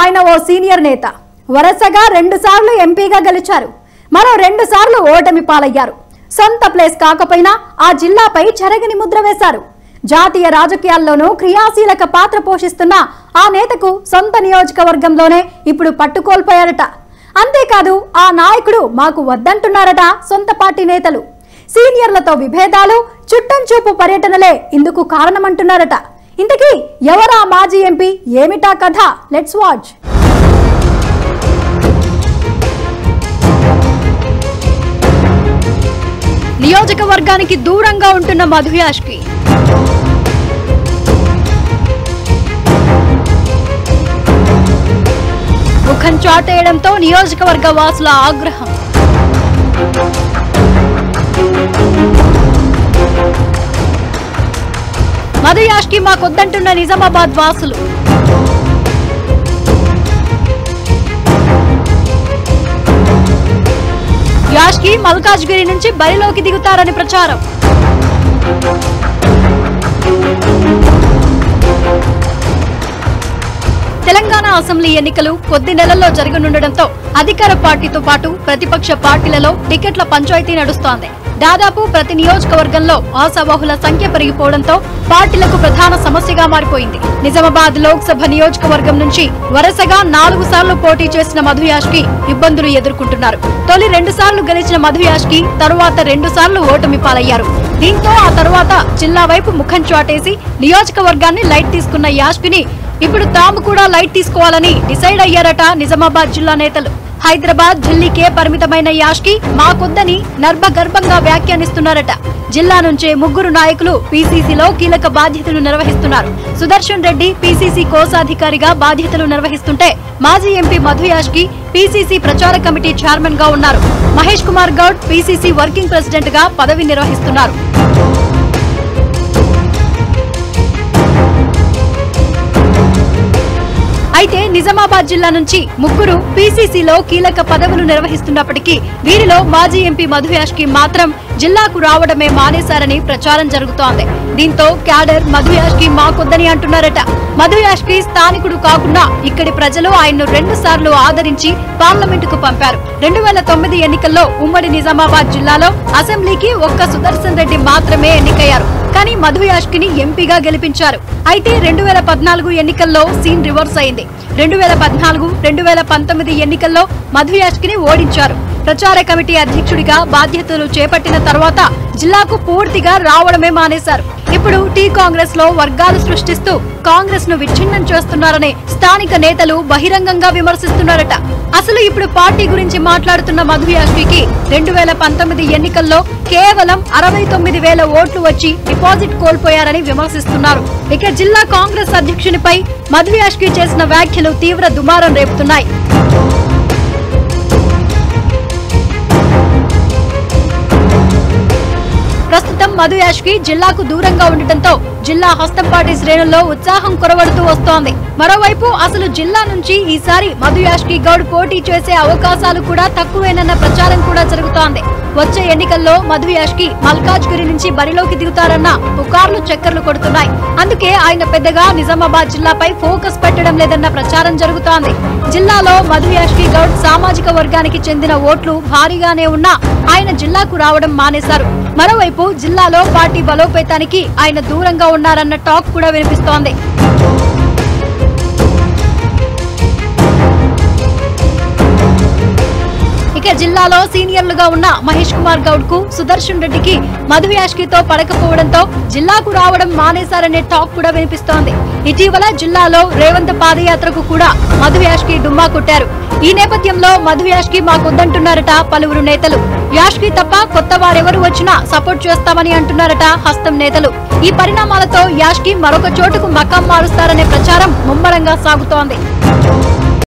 ఆయన ఓ సీనియర్ నేత వరుసగా రెండు సార్లు ఎంపీగా గెలిచారు మరో రెండు సార్లు ఓటమి పాలయ్యారు సొంత ప్లేస్ కాకపోయినా ఆ జిల్లాపై చెరగని ముద్ర వేశారు జాతీయ రాజకీయాల్లోనూ క్రియాశీలక పాత్ర పోషిస్తున్న ఆ నేతకు సొంత నియోజకవర్గంలోనే ఇప్పుడు పట్టుకోల్పోయారట అంతేకాదు ఆ నాయకుడు మాకు వద్దంటున్నారట సొంత పార్టీ నేతలు సీనియర్లతో విభేదాలు చుట్టం చూపు పర్యటనలే ఇందుకు కారణమంటున్నారట ఇంతకీ ఎవరా మాజీ ఎంపీ ఏమిటా కథ లెట్స్ వాచ్ నియోజకవర్గానికి దూరంగా ఉంటున్న మధుయాష్కి ముఖం చాటేయడంతో నియోజకవర్గ వాసుల ఆగ్రహం మధుయాష్కి మాకొద్దంటున్న నిజామాబాద్ వాసులు యాష్కి మల్కాజ్గిరి నుంచి బరిలోకి దిగుతారని ప్రచారం తెలంగాణ అసెంబ్లీ ఎన్నికలు కొద్ది నెలల్లో జరగనుండటంతో అధికార పార్టీతో పాటు ప్రతిపక్ష పార్టీలలో టికెట్ల పంచాయతీ నడుస్తోంది దాదాపు ప్రతి నియోజకవర్గంలో ఆశావహుల సంఖ్య పెరిగిపోవడంతో పార్టీలకు ప్రధాన సమస్యగా మారిపోయింది నిజామాబాద్ లోక్సభ నియోజకవర్గం నుంచి వరుసగా నాలుగు సార్లు పోటీ చేసిన మధుయాష్కి ఇబ్బందులు ఎదుర్కొంటున్నారు తొలి రెండు సార్లు గెలిచిన మధుయాష్కి తరువాత రెండు సార్లు ఓటమి పాలయ్యారు దీంతో ఆ తరువాత జిల్లా వైపు ముఖం చాటేసి నియోజకవర్గాన్ని లైట్ తీసుకున్న యాష్కిని ఇప్పుడు తాము కూడా లైట్ తీసుకోవాలని డిసైడ్ అయ్యారట నిజామాబాద్ జిల్లా నేతలు హైదరాబాద్ ఢిల్లీకే పరిమితమైన యాష్కి మాకొద్దని నర్భగర్భంగా వ్యాఖ్యానిస్తున్నారట జిల్లా నుంచే ముగ్గురు నాయకులు పీసీసీలో కీలక బాధ్యతలు నిర్వహిస్తున్నారు సుదర్శన్ రెడ్డి పీసీసీ కోశాధికారిగా బాధ్యతలు నిర్వహిస్తుంటే మాజీ ఎంపీ మధు యాష్కి పీసీసీ ప్రచార కమిటీ చైర్మన్ గా ఉన్నారు Mahesh Kumar Goud PCC working president గా పదవి నిర్వహిస్తున్నారు అయితే నిజామాబాద్ జిల్లా నుంచి ముగ్గురు పీసీసీలో కీలక పదవులు నిర్వహిస్తున్నప్పటికీ వీరిలో మాజీ ఎంపీ మధుయాష్ కి మాత్రం జిల్లాకు రావడమే మానేశారని ప్రచారం జరుగుతోంది దీంతో క్యాడర్ మధుయాష్ కి మాకొద్దని అంటున్నారట మధుయాష్ కి స్థానికుడు కాకుండా ఇక్కడి ప్రజలు ఆయన్ను రెండు సార్లు ఆదరించి పార్లమెంటుకు పంపారు రెండు వేల తొమ్మిది ఎన్నికల్లో ఉమ్మడి నిజామాబాద్ జిల్లాలో అసెంబ్లీకి ఒక్క సుదర్శన్ రెడ్డి మాత్రమే ఎన్నికయ్యారు కానీ మధు యాష్కిని ఎంపీగా గెలిపించారు అయితే రెండు వేల పద్నాలుగు ఎన్నికల్లో సీన్ రివర్స్ అయింది రెండు వేల పద్నాలుగు రెండు వేల పంతొమ్మిది ఎన్నికల్లో మధు యాష్కిని ఓడించారు ప్రచార కమిటీ అధ్యక్షుడిగా బాధ్యతలు చేపట్టిన తర్వాత జిల్లాకు పూర్తిగా రావడమే మానేశారు ఇప్పుడు టీ కాంగ్రెస్ లో వర్గాలు సృష్టిస్తూ కాంగ్రెస్ ను విచ్ఛిన్నం చేస్తున్నారని స్థానిక నేతలు బహిరంగంగా విమర్శిస్తున్నారట అసలు ఇప్పుడు పార్టీ గురించి మాట్లాడుతున్న మధు యాష్కి రెండు వేల పంతొమ్మిది ఎన్నికల్లో కేవలం అరవై తొమ్మిది వేల ఓట్లు వచ్చి డిపాజిట్ కోల్పోయారని విమర్శిస్తున్నారు ఇక జిల్లా కాంగ్రెస్ అధ్యక్షునిపై మధు యాష్కి చేసిన వ్యాఖ్యలు తీవ్ర దుమారం రేపుతున్నాయి ప్రస్తుతం మధు యాష్కి జిల్లాకు దూరంగా ఉండటంతో జిల్లా హస్తంపాటి శ్రేణుల్లో ఉత్సాహం కొరవడుతూ వస్తోంది మరోవైపు అసలు జిల్లా నుంచి ఈసారి మధు యాష్కి గౌడ్ పోటీ చేసే అవకాశాలు కూడా తక్కువేనన్న ప్రచారం కూడా జరుగుతోంది వచ్చే ఎన్నికల్లో మధు యాష్కి మల్కాజ్గిరి నుంచి బరిలోకి దిగుతారన్న పుకార్లు చక్కర్లు కొడుతున్నాయి అందుకే ఆయన పెద్దగా నిజామాబాద్ జిల్లాపై ఫోకస్ పెట్టడం లేదన్న ప్రచారం జరుగుతోంది జిల్లాలో మధు యాష్కి గౌడ్ సామాజిక వర్గానికి చెందిన ఓట్లు భారీగానే ఉన్నా ఆయన జిల్లాకు రావడం మానేశారు మరోవైపు జిల్లాలో పార్టీ బలోపేతానికి ఆయన దూరంగా ఉన్నారన్న టాక్ కూడా వినిపిస్తోంది ఇక జిల్లాలో సీనియర్లుగా ఉన్న మహేష్ కుమార్ గౌడ్ కు సుదర్శన్ రెడ్డికి మధు యాష్కితో పడకపోవడంతో జిల్లాకు రావడం మానేశారనే టాక్ కూడా వినిపిస్తోంది ఇటీవల జిల్లాలో రేవంత్ పాదయాత్రకు కూడా మధు యాష్కి డుమ్మా కొట్టారు ఈ నేపథ్యంలో మధు యాష్కి మాకొద్దంటున్నారట పలువురు నేతలు యాష్కి తప్ప కొత్త వారెవరు వచ్చినా సపోర్ట్ చేస్తామని అంటున్నారట హస్తం నేతలు ఈ పరిణామాలతో యాష్కి మరొక చోటుకు మకాం మారుస్తారనే ప్రచారం ముమ్మరంగా సాగుతోంది